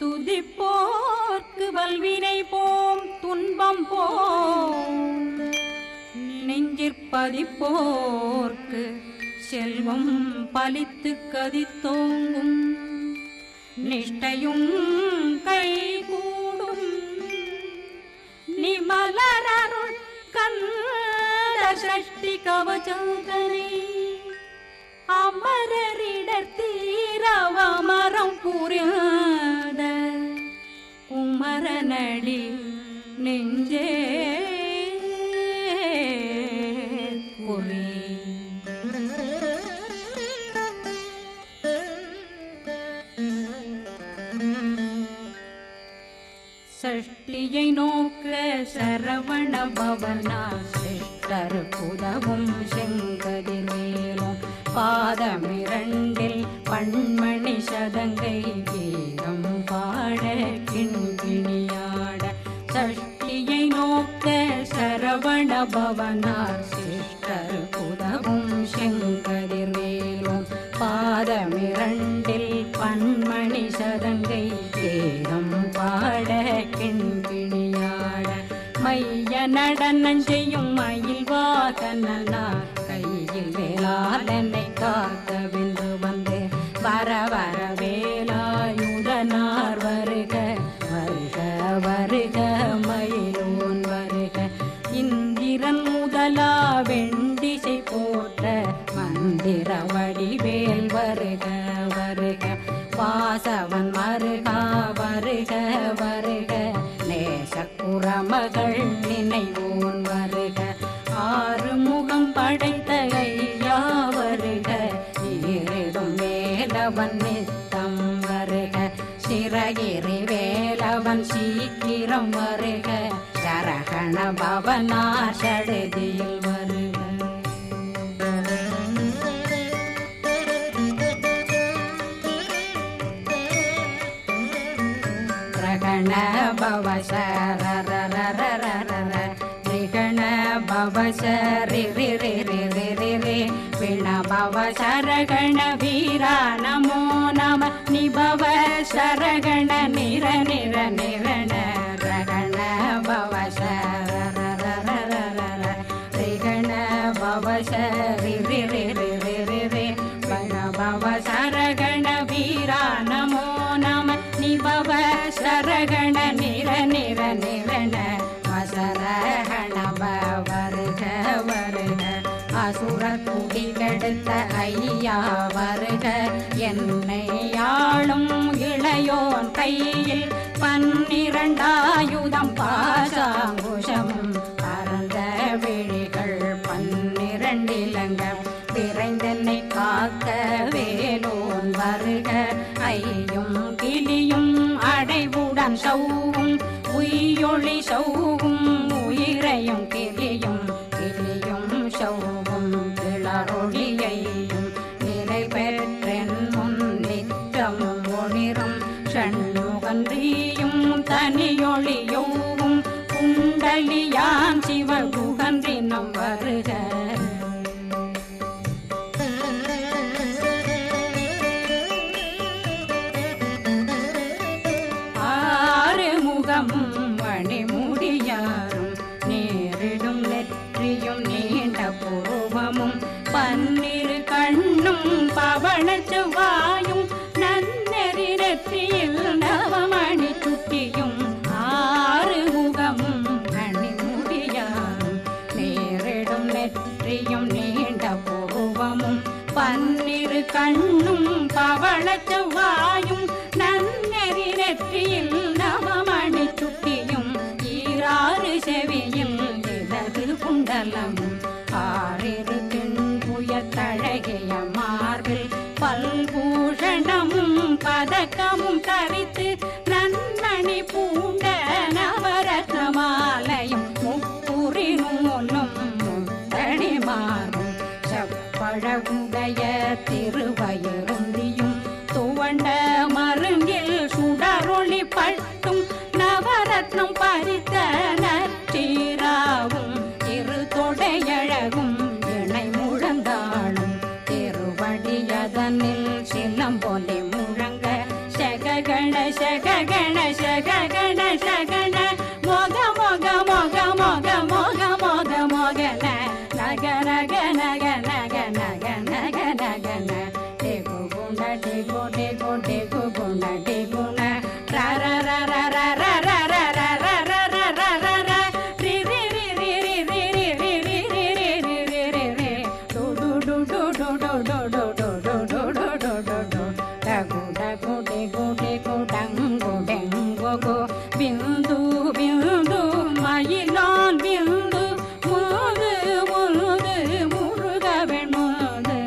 துதிப்போர்க்கு வல்வினை போம் துன்பம் போம் நெஞ்சிற்பதிப்போர்க்கு செல்வம் பலித்து கதித்தோங்கும் நிஷ்டையும் கைகூடும் நிமலரருள் கந்த சஷ்டி கவச்சந்தனை அமரரிடர் தீரவமரம் புரியாத குமரனடி நெஞ்சே குறி சஷ்டியை நோக்க சரவண பவனா சிஷ்டர் புதவும் செங்கதிர் மேலும் பாதமிரண்டில் பண்மணி சதங்கை கீதம் பாட கிண்கிணியாட சஷ்டியை நோக்க சரவண பவனார் சிஷ்டர் புதவும் செங்கதிர் மேலும் பாதமிரண்டில் பன்மணி சதங்கை கேதம் பாட கிண்கிணியாட மைய நடனம் செய்யும் மயில் வாகனார் கையில் வேளாளனை காக்க வென்று வந்து வர வர வேலாயுதனார் வருக வருக வருக மயிலோன் வருக இந்திரன் முதலா வெண்டிசை போற்ற மந்திர வடிவேல் வருக வருக வாசவன் வருகா வருக வருக நேசக்குறமகள் நினைவோன் வருக ஆறு முகம் படைத்த ஐயா வருக ஈரிடும் வேலவன் நித்தம் வருக சிறகிரி வேலவன் சீக்கிரம் வருக சரகண பவனார் சடுதியில் வருக ரகண பவ சரரரரரரர ரிகண பவ சரி ரி ரி ரி ரி ரி ரி பிண பவ சரகண வீரா நமோ நம நிபவ சரகண நிர நிர நிரண ரகண பவ சரரரரரர ரிகண பவ சரி ரி ரி ரி ரி ரி ரி பிண பவ சரகண வீரா நமோ நம நிபவ சரகண நிர நிர நிரண வசரகண வருக வருக அசுர குடி கெடுத்த ஐயா வருக என்னை ஆளும் இளையோன் கையில் பன்னிரண்டாயுதம் பாசாங்குஷம் பரந்த விழிகள் பன்னிரண்டிலங்க விரைந்தென்னை காக்க வேலோன் வருக ஐயும் கிளியும் அடைவுடன் சௌவும் உயிரொளி சௌவும் உயிரையும் கிளியும் கிளியும் சௌவும் கிளரொளியையும் நிலை பெற்றென் முன் நித்தமும் ஒளிரும் ஷண்முகன்றியும் தனியொளியோவும் குண்டலியான் சிவகுகன்றினம் வருக ஆறு முகமும் மணிமுடியாரும் நேரிடும் நெற்றியும் நீண்ட புருவமும் பன்னிரு கண்ணும் பவள செவ்வாயும் நன்னெறி நெற்றியில் நவமணி சுட்டியும் ஆறு முகமும் மணிமுடியாரும் நேரிடும் நெற்றியும் நீண்ட புருவமும் பன்னிரு கண்ணும் பவள செவ்வாயும் நன்னெறி நெற்றியில் நவமணி சுட்டியும் ஈராறு செவியும் இடது குண்டலமும் ஆறிரு தின்புய தழகிய மார்பில் பல்பூஷணமும் பதக்கமும் தரித்து நன்னணி பூண்ட நவரத்ன மாலையும் முப்புரி நூலும் முத்தணி மாறும் செப்பழகுடைய திருவயருந்தியும் துவண்ட மருங்கில் சுடரொளி பட்டும் நவரத்னம் பறித்த நற்றீராவும் இரு தொடையழகும் இணை முழந்தாளும் திருவடியதனில் சிலம்பொலி முழங்க சககண சககண பிந்து பிந்து மயிலான் பிந்து முது முது முருகவன் முது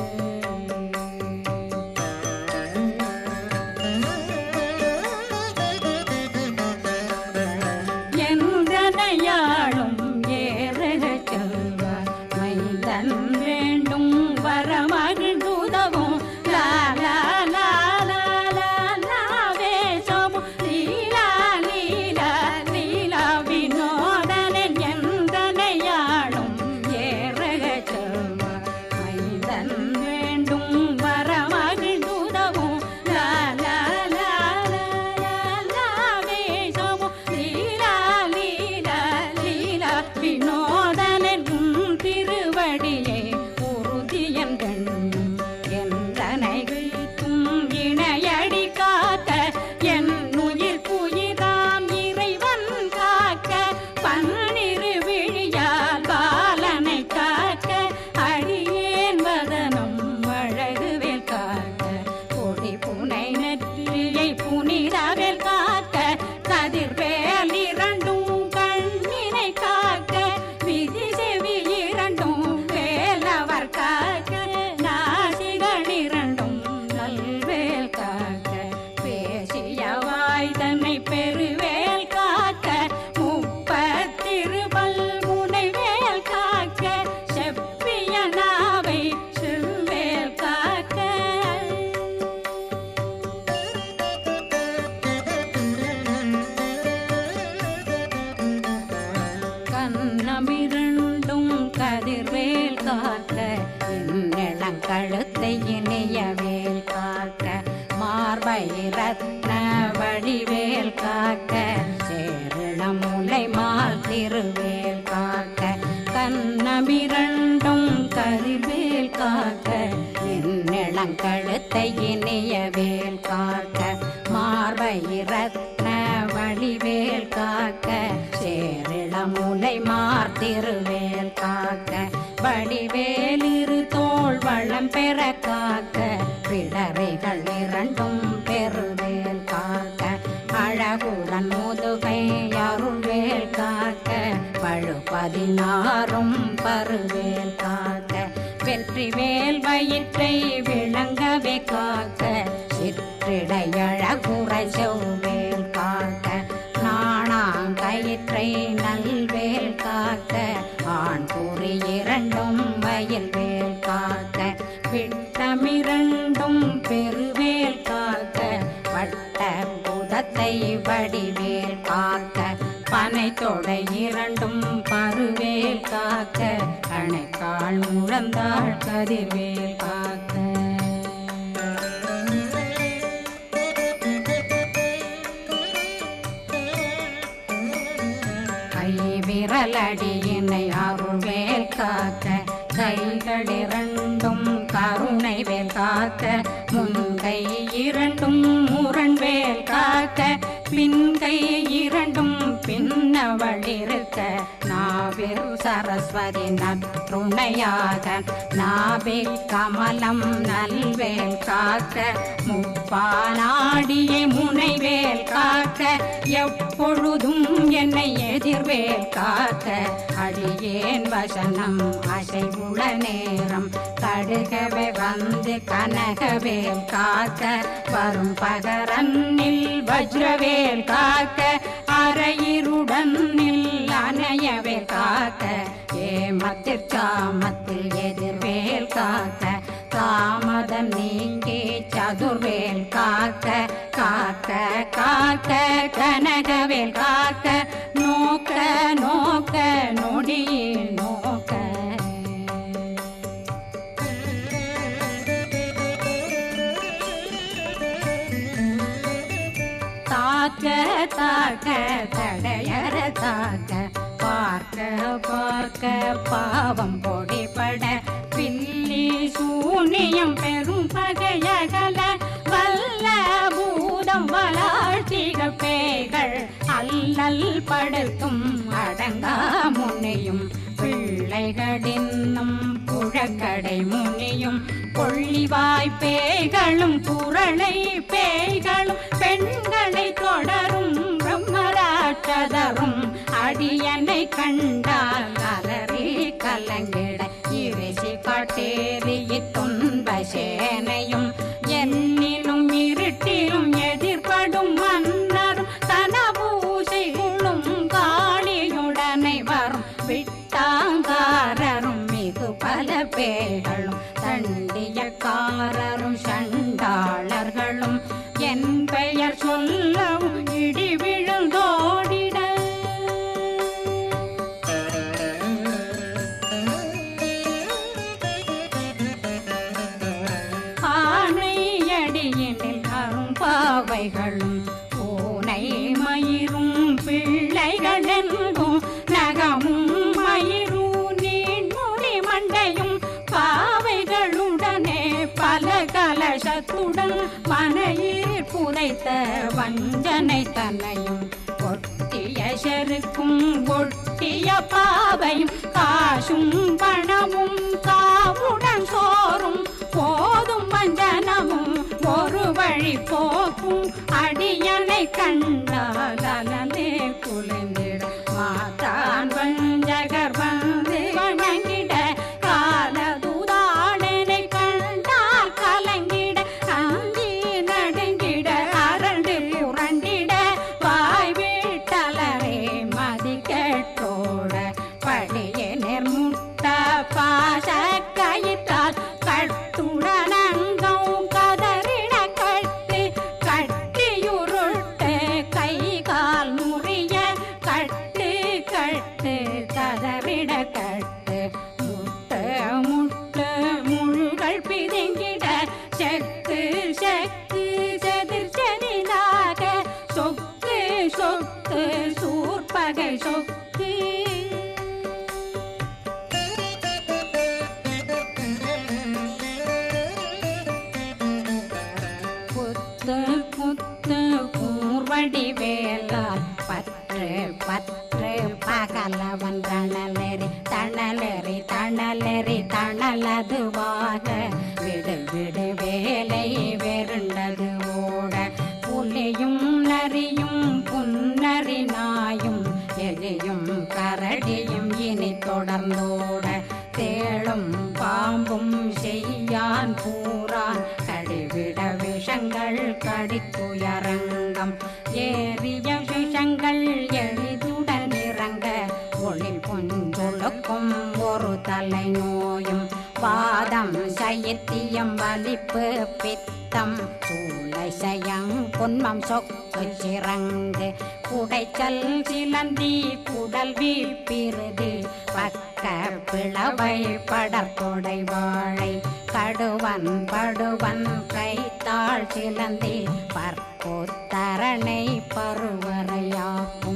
எந்தனையாளும் ஏறக செல்வார் மைந்தன் வேண்டும் வரமகிழ்ந்துதவும் லா லா லா லா லா லா வேஷமும் லீலா லீலா லீலா வினோதனன் எந்தனையாளும் ஏறக செல்வார் மைந்தன் வேண்டும் வரமகிழ்ந்துதவும் லா லா லா லா லா லா வேஷமும் லீலா லீலா லீலா வினோதனன் உன் திருவடியை உறுதியன் கண்ணும் என்றனை வீழ்த்தும் இணையடி காக்க என் உயிர் குயிராம் இறைவன் காக்க பன்னிரு விழியால் பாலனை காக்க அடியேன் வதனம் அழகுவேல் காக்க கொடி புனை நெற்றியை புனிதவேல் காக்க கதிர்வேல் இரண்டும் கண்ணினை காக்க விதி செவி இரண்டும் வேலவர் காக்க நாசிகள் இரண்டும் நல்வேல் காக்க பேசிய வாய் தன்னை பெருவேல் காக்க முப்பத்திருபல் முனைவேல் காக்க செப்பிய நாவை செல்வேல் காக்க கண்ணமிரண்டும் கதிர்வேல் காக்க இந்நிலங்கழுத்தை இணையவேல் காக்க மார்பை ரத்ன வடிவேல் காக்க சேரண முலை மால் திருவேல் காக்க கண்ணமிரண்டும் கதிர்வேல் காக்க இந்நிலங்கழுத்தை இணையவேல் காக்க மார்பை ரத்ன வடிவேல் காக்க சேரிள முலை மார்த்திருவேல் காக்க வடிவேலிரு தோள் வளம் பெற காக்க பிடரைகள் இரண்டும் பெருவேல் காக்க அழகுடன் முதுகை அருள்வேல் காக்க பழு பதினாறும் பருவேல் காக்க வெற்றி வேல் வயிற்றை விளங்கவே காக்க சிற்றிடையழகுறை செவ்வேல் காக்க நாணாங்கயிற்றை நல்வேல் காக்க ஆண் குறி இரண்டும் வயல் வேல் காக்க விட்டமிரண்டும் பெருவேல் காக்க வட்ட புதத்தை வடிவேல் காக்க பனை தொடை இரண்டும் பருவேல் காக்க அணைக்கால் முழந்தாள் கதிர்வேல் காக்க கை விரலடியினை அருள்வேல் காக்க கைகள் இரண்டும் கருணை வேல் காக்க முன்கை இரண்டும் முரண்வேல் காக்க பின்கை இரண்டும் பின்னவளிருக்க நாவில் சரஸ்வதி நற்றுணையாக நாவில் கமலம் நல்வேல் காக்க முப்பானாடியை முனைவேல் காக்க எப்பொழுதும் என்னை எதிர்வேல் காக்க அடியேன் வசனம் அசைவுள நேரம் கடுகவே வந்து கனகவேல் காக்க வரும் பகரன்னில் வஜ்ரவேல் காக்க அரையிருடன் அணையவே காக்க ஏமத்திற் சாமத்தில் எதிர்வேல் காக்க தாமதம் நீங்கி சதுர்வேல் காக்க காக்க காக்க கனகவேல் காக்க நோக்க நோக்க நொடியில் நோக்க தாக்க தாக்க தடையற தாக்க பார்க்க பார்க்க பாவம் பொடிபட பில்லி சூனியம் பெரும் பகையகல வல்ல பூதம் வளாழ்ச்சிகள் பேய்கள் அல்லல் படுத்தும் அடங்கா முனையும் பிள்ளைகளின்னும் புழக்கடை முனியும் கொள்ளிவாய் பேய்களும் குரளை பேய்களும் பெண்களை தொடரும் பிரம்மராட்சதரும் அடியனை கண்டால் அலறி கலங்கிட இரிசி காட்டேறிய துன்ப சேனையும் என்னிலும் இருட்டிலும் எதிர்படும் மன்னரும் தனபூசைகளும் காளியுடனை வரும் விட்டாங்காரரும் மிகு பல பேர்களும் தண்டியக்காரரும் சண்டாளர்களும் என் பெயர் சொல்லவும் இடி விழுந்தோடிட ஆனையடியினில் அரும்பாவைகளும் பூனை மயிரும் பிள்ளைகளெங்கும் நகமும் மயிரும் நீண்முடி மண்டையும் பாவைகளுடனே பல கலசத்துடன் மனையில் புதைத்த வஞ்சனை தன்னையும் ஒட்டிய செருக்கும் ஒட்டிய பாவையும் காசும் பணமும் காவுடன் சோறும் போதும் வஞ்சனமும் ஒரு வழி போக்கும் அடியனை கண்டால் அலலே குளிந்திட மாத்தான் வஞ்சகர் வந்து வணங்கிட காலதுதாடனை கண்டால் கலங்கிட அஞ்சி நடுங்கிட அரண்டு புரண்டிட வாய் வீட்டலரே மதி கேட்டோட படியே முட்ட பாச கயிற்றால் கட்டுடனங்கம் கதறிட கட்டு கட்டியுருட்டு கை கால் முறிய கட்டு கட்டு கதறிட கட்டு முட்ட முட்ட முள்கள் பிதுங்கிட செக்கு செக்கு செதிர் செதிலாக சொக்கு சொக்கு சூர்பகை சொக்கு குத்து குத்து கூர்வடி வேலால் பற்று பற்று பகலவன் தணலெறி தணலெறி தணலெறி தணலதுவாக விடு விடு வேலை வெருண்டது ஓட புலியும் நரியும் புன்னரி நாயும் எலியும் கரடியும் இனி தொடர்ந்தோட தேளும் பாம்பும் செய்யான் பூரான் கடிவிட விஷங்கள் கடித்துயரங்கம் ஏறிய விஷங்கள் எளிதுடன் இறங்க ஒளில் பொஞ்சொழுக்கும் ஒரு தலை நோயும் வாதம் சைத்தியம் வலிப்பு பித்தம் சூளை சயம் பொன்மம் சொக்கு சிறங்கு குடைச்சல் சிலந்தி குடல் வீப்பிருதி பக்க பிளவை படற்கொடை வாழை கடுவன் படுவன் கைத்தாள் சிலந்தி பற்போத்தரணை பருவரையாக்கும்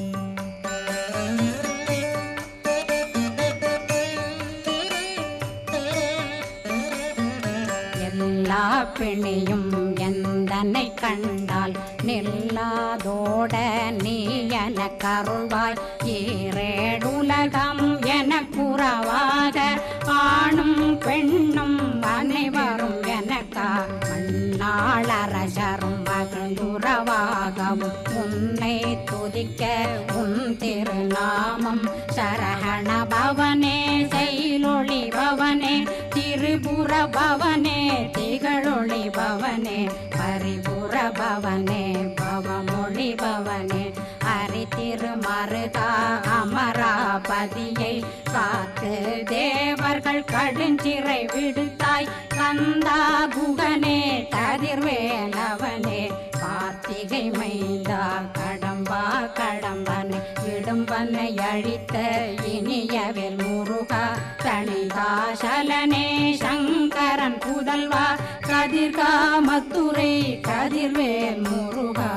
எல்லா பிணியும் எந்தனை கண்டால் நில்லாதோட நீ என கருள்வாய் ஈரேடுலகம் என குறவாக ஆணும் பெண்ணும் அனைவரும் எனக்கா மண்ணாளரசரும் மகிழ்ந்துறவாகவும் உன்னை துதிக்க உன் திருநாமம் சரகண பவனே செயலொளி பவனே திரிபுர பவனே திகழொளி பவனே பரிபுர பவனே பவமொழி பவனே ஹரி திருமருகா அமராபதியை காத்து தேவர்கள் கடுஞ்சிறை விடுத்தாய் கந்தா குகனே கதிர்வேலவனே கார்த்திகை மைந்தா கடம்பா கடம்பனை இடும்பனை அழித்த இனியவேல் முருகா தணிகாசலனே சங்கரன் புதல்வா கதிர்காமத்துரை கதிர்வேல் முருகா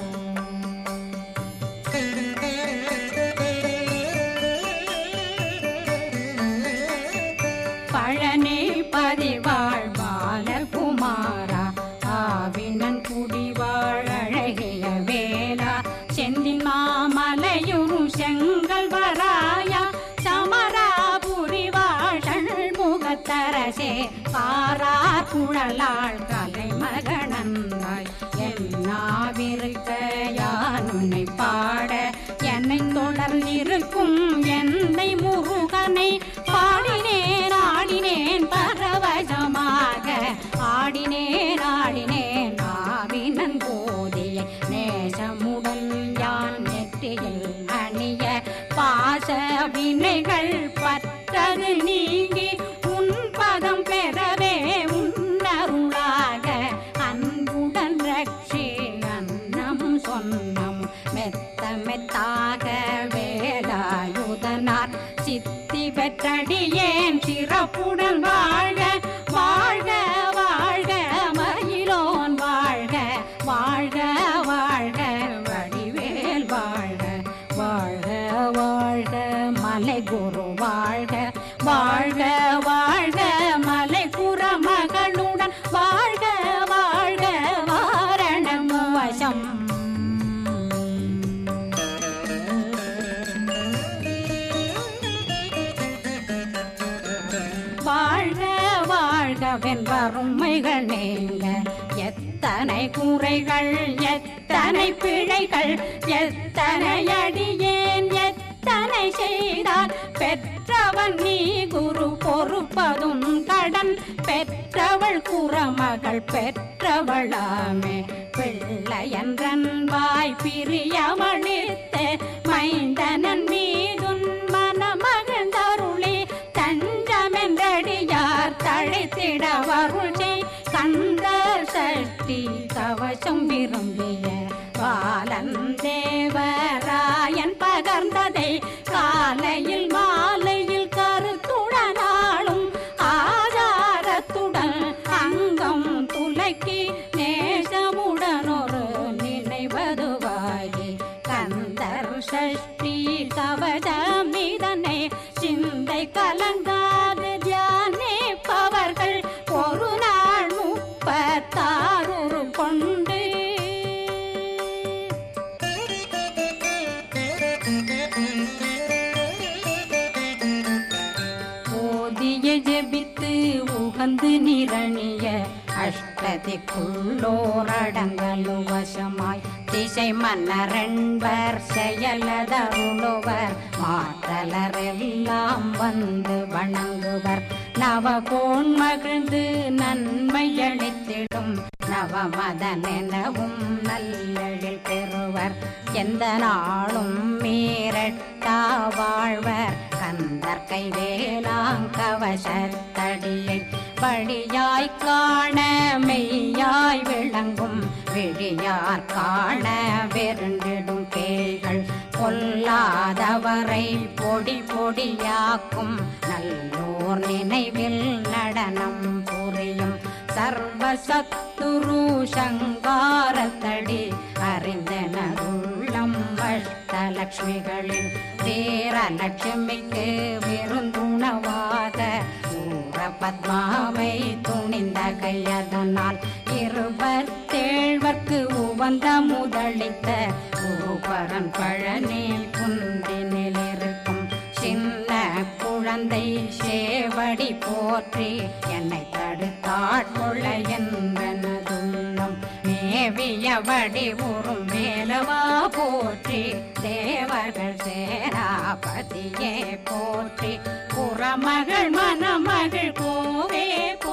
பழனி பதிவாழ் பாலகுமாரா ஆவினன் குடிவாழ் அழகிய வேலா செந்தின் மாமலையும் செங்கல் வராயா சமராபுரி வாழ் காரார் குழலாள் கலை மகனந்தாய் என்னாவிருக்க யான் உன்னை பாட என்னை தொடர் இருக்கும் என்னை முருகனை பாடினேன் ஆடினேன் பரவசமாக ஆடினேன் ஆடினேன் ஆவினன் போதிய நேசமுடன் யான் நெற்றியில் அணிய பாச வினைகள் பற்றது நீங்கி உன் பதம் பெறவே உன்னருளாக அன்புடன் ரட்சி அன்னம் சொன்னம் மெத்த மெத்தாக வேலாயுதனார் சித்தி பெற்றடியேன் சிறப்புடன் வாழ்க வாழ்க வாழ்க மயிலோன் வாழ்க வாழ்க வாழ்க வடிவேல் வாழ்க வாழ்க வாழ்க மலை குரு வாழ்க வாழ்க வாழ்க மலை குற மகளுடன் வாழ்க வாழ்க வாரணம் வசம் வாழ்க வாழ்கவென் வறுமைகள் நீங்க எத்தனை குறைகள் எத்தனை பிழைகள் எத்தனை அடியேன் எத்தனை செய்தால் பெற்றவன் நீ குரு பொறுப்பதும் கடன் பெற்றவள் குறமகள் பெற்றவளாமே பிள்ளையன்றன் வாய் பிரியமளித்த மைந்தனன் மீதுன் மனமகிழ்ந்தருளி தஞ்சமென்றடியார் தழைத்திட வருளை கந்த சஷ்டி கவசம் விரும்பிய பாலன் தேவராயன் பகர்ந்ததை காலையில் மாலையில் கருத்துடனாலும் ஆதாரத்துடன் அங்கம் துலக்கி நேசமுடன் ஒரு நினைவதுவாகி கந்தர் சஷ்டி கவசமிதனை சிந்தை கலங்காது தியானிப்பவர்கள் ஒரு நாள் முப்பத்தாறு கொண்டு ஓதிய ஜெபித்து உகந்து நிரணிய அஷ்டதிக்குள்ளோரடங்கலும் வசமாய் திசை மன்னரென்பர் செயலதருளுவர் மாற்றலரெல்லாம் வந்து வணங்குவர் நவகோன் மகிழ்ந்து நன்மையளித்திடும் நவமதனெனவும் நல்லெழில் பெறுவர் எந்த நாளும் மீறட்டா வாழ்வர் கந்தர் கைவேலாங்கவசத்தடியை படியாய் காண மெய்யாய் விளங்கும் விழியார் காண வெருண்டிடும் கேள்கள் பொல்லாதவரை பொடி பொடியாக்கும் நல்லோர் நினைவில் நடனம் புரியும் சர்வசத்துரு சங்காரத்தடி அறிந்தனருள்ளம் அஷ்டலக்ஷ்மிகளில் வீரலட்சுமிக்கு விருந்துணவாக சூர பத்மாவை துணிந்த கையதனால் இருபத்தேழ்வர்க்கு உவந்த முதலித்த குருபரன் பழனி குந்தினில் இருக்கும் சின்ன குழந்தை சேவடி போற்றி என்னை தடுத்தாட்கொள்ள என்பனதுள்ளம் மேவிய வடிவுறும் மேலவா போற்றி தேவர்கள் சேனாபதியே போற்றி புறமகள் மணமகள் கோவே போ